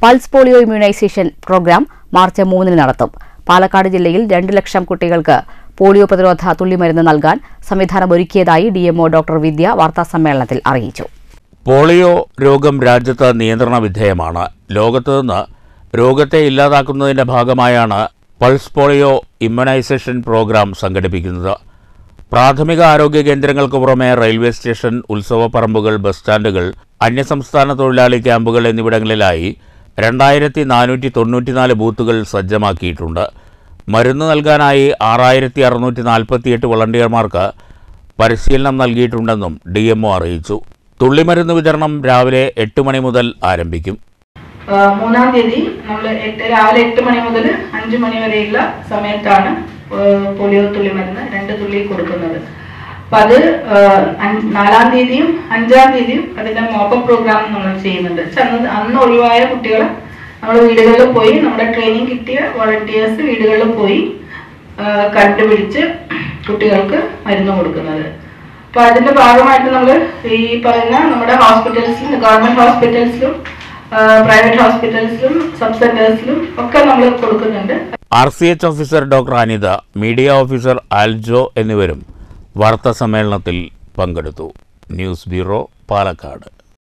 pulse polio immunisation programme March മൂന്നിന് നടത്തും പാലക്കാട് ജില്ലയിൽ രണ്ട് ലക്ഷം കുട്ടികൾക്ക് പോളിയോ പ്രതിരോധ തുള്ളിമരുന്ന് നൽകാൻ സംവിധാനം ഒരുക്കിയതായി ഡിഎംഒ ഡോക്ടർ വിദ്യ വാർത്താസമ്മേളനത്തിൽ അറിയിച്ചു പോളിയോ രോഗം രാജ്യത്ത് നിയന്ത്രണ വിധേയമാണ് ലോകത്ത് നിന്ന് രോഗത്തെ ഇല്ലാതാക്കുന്നതിന്റെ ഭാഗമായാണ് പൾസ് പോളിയോ ഇമ്മ്യൂണൈസേഷൻ പ്രോഗ്രാം സംഘടിപ്പിക്കുന്നത് പ്രാഥമിക ആരോഗ്യ കേന്ദ്രങ്ങൾക്ക് പുറമെ റെയിൽവേ സ്റ്റേഷൻ ഉത്സവപ്പറമ്പുകൾ ബസ് സ്റ്റാൻഡുകൾ അന്യസംസ്ഥാന തൊഴിലാളി ക്യാമ്പുകൾ എന്നിവിടങ്ങളിലായി രണ്ടായിരത്തി നാനൂറ്റി തൊണ്ണൂറ്റിനാല് ബൂത്തുകൾ സജ്ജമാക്കിയിട്ടുണ്ട് മരുന്ന് നൽകാനായി ആറായിരത്തി അറുന്നൂറ്റി നാൽപ്പത്തിയെട്ട് വളണ്ടിയർമാർക്ക് പരിശീലനം നൽകിയിട്ടുണ്ടെന്നും ഡി അറിയിച്ചു തുള്ളിമരുന്ന് വിതരണം രാവിലെ എട്ട് മണി മുതൽ ആരംഭിക്കും ആ, മൂന്നാം തീയതി നമ്മൾ എട്ട് രാവിലെ എട്ട് മണി മുതൽ അഞ്ച് മണി വരെയുള്ള സമയത്താണ് ആ, പോളിയോ തുള്ളി മരുന്ന് രണ്ട് തുള്ളി കൊടുക്കുന്നത് അപ്പൊ അത് ആ, അഞ്ച്- നാലാം തീയതിയും അഞ്ചാം തീയതിയും അതിന്റെ മോപ്പപ്പ് പ്രോഗ്രാം നമ്മൾ ചെയ്യുന്നുണ്ട് പക്ഷെ അന്ന് അന്ന് ഒഴിവായ കുട്ടികളെ നമ്മൾ വീടുകളിൽ പോയി നമ്മുടെ ട്രെയിനിങ് കിട്ടിയ വളണ്ടിയേഴ്സ് വീടുകളിൽ പോയി ആ, കണ്ടുപിടിച്ച് കുട്ടികൾക്ക് മരുന്ന് കൊടുക്കുന്നത് അപ്പൊ അതിന്റെ ഭാഗമായിട്ട് നമ്മൾ ഈ പറയുന്ന നമ്മുടെ ഹോസ്പിറ്റൽസിലും ഗവൺമെന്റ് ഹോസ്പിറ്റൽസിലും പ്രൈവറ്റ് ഹോസ്പിറ്റൽസിലും സബ് സെന്റേഴ്സിലും ഒക്കെ നമ്മൾ കൊടുക്കുന്നുണ്ട് R C H officer doctor Anitha media officer Aljo എന്നിവരും വാർത്താ സമ്മേളനത്തിൽ പങ്കെടുത്തു ന്യൂസ് ബ്യൂറോ പാലക്കാട്